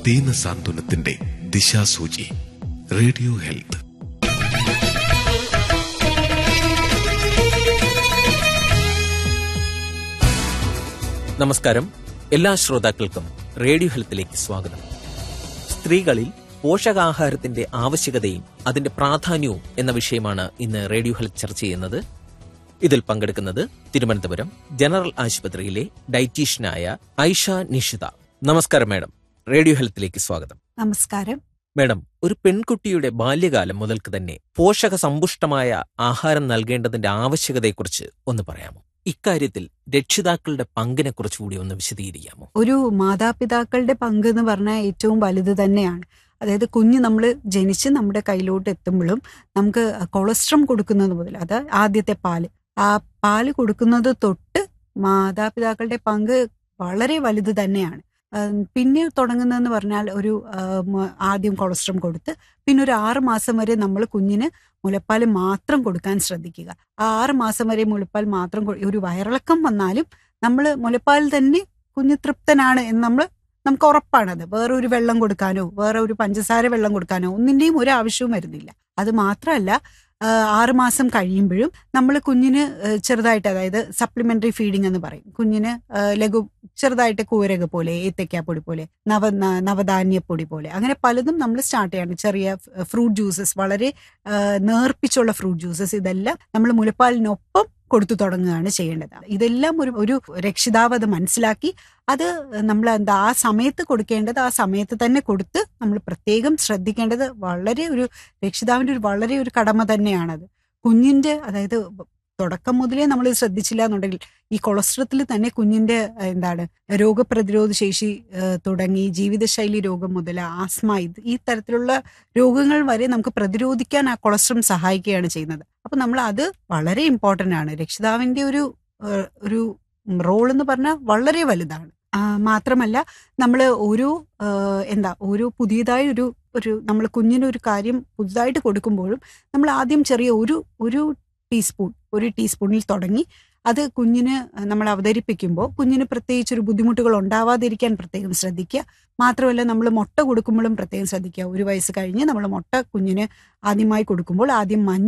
ദീന സാന്ത്വനത്തിന്റെ ദിശാസൂചി radio health നമസ്കാരം എല്ലാ ശ്രോതാക്കൾക്കും റേഡിയോ ഹെൽത്തിലേക്ക് സ്വാഗതം സ്ത്രീകളിൽ പോഷകാഹാരത്തിന്റെ ആവശ്യകതയും അതിന്റെ പ്രാധാന്യവും എന്ന വിഷയമാണ് ഇന്ന് റേഡിയോ ഹെൽത്ത് ചർച്ച ചെയ്യുന്നത് ഇതിൽ പങ്കെടുക്കുന്നത് തിരുവനന്തപുരം ജനറൽ ആശുപത്രിയിലെ ഡയറ്റീഷ്യനായ ഐഷ നിഷിത നമസ്കാരം മാഡം റേഡിയോ ഹെൽത്തിലേക്ക് സ്വാഗതം നമസ്കാരം മാഡം ഒരു പെൺകുട്ടിയുടെ ബാല്യകാലം മുതൽക്ക് തന്നെ പോഷക സമ്പുഷ്ടമായ ആഹാരം നൽകേണ്ടതിന്റെ ആവശ്യകതയെക്കുറിച്ച് ഒന്ന് പറയാമോ ഇക്കാര്യത്തിൽ രക്ഷിതാക്കളുടെ പങ്കിനെ കുറിച്ചുകൂടി ഒന്ന് വിശദീകരിക്കാമോ ഒരു മാതാപിതാക്കളുടെ പങ്ക് എന്ന് പറഞ്ഞാൽ ഏറ്റവും വലുത് തന്നെയാണ് അതായത് കുഞ്ഞ് നമ്മൾ ജനിച്ച് നമ്മുടെ കയ്യിലോട്ട് എത്തുമ്പോഴും നമുക്ക് കൊളസ്ട്രം കൊടുക്കുന്നത് മുതൽ അത് ആദ്യത്തെ പാല് ആ പാല് കൊടുക്കുന്നത് തൊട്ട് മാതാപിതാക്കളുടെ പങ്ക് വളരെ വലുത് തന്നെയാണ് ഉം, പിന്നെ തുടങ്ങുന്നതെന്ന് പറഞ്ഞാൽ ഒരു ഉം, ആദ്യം കൊളസ്ട്രം കൊടുത്ത് പിന്നെ ഒരു ആറ് മാസം വരെ നമ്മൾ കുഞ്ഞിന് മുലപ്പാൽ മാത്രം കൊടുക്കാൻ ശ്രദ്ധിക്കുക ആ ആറ് മാസം വരെ മുലപ്പാൽ മാത്രം കൊ- ഒരു വയറിളക്കം വന്നാലും നമ്മൾ മുലപ്പാൽ തന്നെ കുഞ്ഞ് തൃപ്തനാണ് എന്ന് നമ്മൾ നമുക്ക് ഉറപ്പാണത് വേറെ ഒരു വെള്ളം കൊടുക്കാനോ വേറെ ഒരു പഞ്ചസാര വെള്ളം കൊടുക്കാനോ ഒന്നിന്റെയും ഒരു ആവശ്യവും വരുന്നില്ല അത് മാത്രമല്ല ആ, ആറ് മാസം കഴിയുമ്പോഴും നമ്മൾ കുഞ്ഞിന് ആ, ചെറുതായിട്ട് അതായത് സപ്ലിമെന്ററി ഫീഡിംഗ് എന്ന് പറയും കുഞ്ഞിന് ആ, ലഘു ചെറുതായിട്ട് കൂരക പോലെ ഏത്തക്കാപ്പൊടി പോലെ നവ ന- നവധാന്യപ്പൊടി പോലെ അങ്ങനെ പലതും നമ്മൾ സ്റ്റാർട്ട് ചെയ്യണം ചെറിയ ഫ്രൂട്ട് ജ്യൂസസ് വളരെ ആ, നേർപ്പിച്ചുള്ള ഫ്രൂട്ട് ജ്യൂസസ് ഇതെല്ലാം നമ്മൾ മുലപ്പാലിനൊപ്പം കൊടുത്തു തുടങ്ങുകയാണ് ചെയ്യേണ്ടത് ഇതെല്ലാം ഒരു ഒരു രക്ഷിതാവ് അത് മനസ്സിലാക്കി അത് നമ്മൾ എന്താ ആ സമയത്ത് കൊടുക്കേണ്ടത് ആ സമയത്ത് തന്നെ കൊടുത്ത് നമ്മൾ പ്രത്യേകം ശ്രദ്ധിക്കേണ്ടത് വളരെ ഒരു രക്ഷിതാവിന്റെ ഒരു വളരെ ഒരു കടമ തന്നെയാണത് കുഞ്ഞിന്റെ അതായത് തുടക്കം മുതലേ നമ്മൾ ഇത് ശ്രദ്ധിച്ചില്ല എന്നുണ്ടെങ്കിൽ ഈ കൊളസ്ട്രത്തിൽ തന്നെ കുഞ്ഞിന്റെ ഏഹ്, എന്താണ് രോഗപ്രതിരോധ ശേഷി ഏഹ്, തുടങ്ങി ജീവിതശൈലി രോഗം മുതൽ ആസ്മ ഇത് ഈ തരത്തിലുള്ള രോഗങ്ങൾ വരെ നമുക്ക് പ്രതിരോധിക്കാൻ ആ കൊളസ്ട്രം സഹായിക്കുകയാണ് ചെയ്യുന്നത് അപ്പൊ നമ്മൾ അത് വളരെ ഇമ്പോർട്ടന്റ് ആണ് രക്ഷിതാവിന്റെ ഒരു ഏഹ്, ഒരു റോൾ എന്ന് പറഞ്ഞാൽ വളരെ വലുതാണ് ആ, മാത്രമല്ല നമ്മൾ ഓരോ ഏഹ്, എന്താ ഓരോ പുതിയതായി ഒരു ഒരു നമ്മൾ കുഞ്ഞിന് ഒരു കാര്യം പുതുതായിട്ട് കൊടുക്കുമ്പോഴും നമ്മൾ ആദ്യം ചെറിയ ഒരു ഒരു ടീസ്പൂൺ ഒരു ടീസ്പൂണിൽ തുടങ്ങി അത് കുഞ്ഞിന് നമ്മൾ അവതരിപ്പിക്കുമ്പോൾ കുഞ്ഞിന് പ്രത്യേകിച്ച് ഒരു ബുദ്ധിമുട്ടുകൾ ഉണ്ടാവാതിരിക്കാൻ പ്രത്യേകം ശ്രദ്ധിക്കുക മാത്രമല്ല നമ്മൾ മുട്ട കൊടുക്കുമ്പോഴും പ്രത്യേകം ശ്രദ്ധിക്കുക ഒരു വയസ്സ് കഴിഞ്ഞ് നമ്മൾ മുട്ട കുഞ്ഞിന് ആദ്യമായി കൊടുക്കുമ്പോൾ ആദ്യം മഞ്ഞ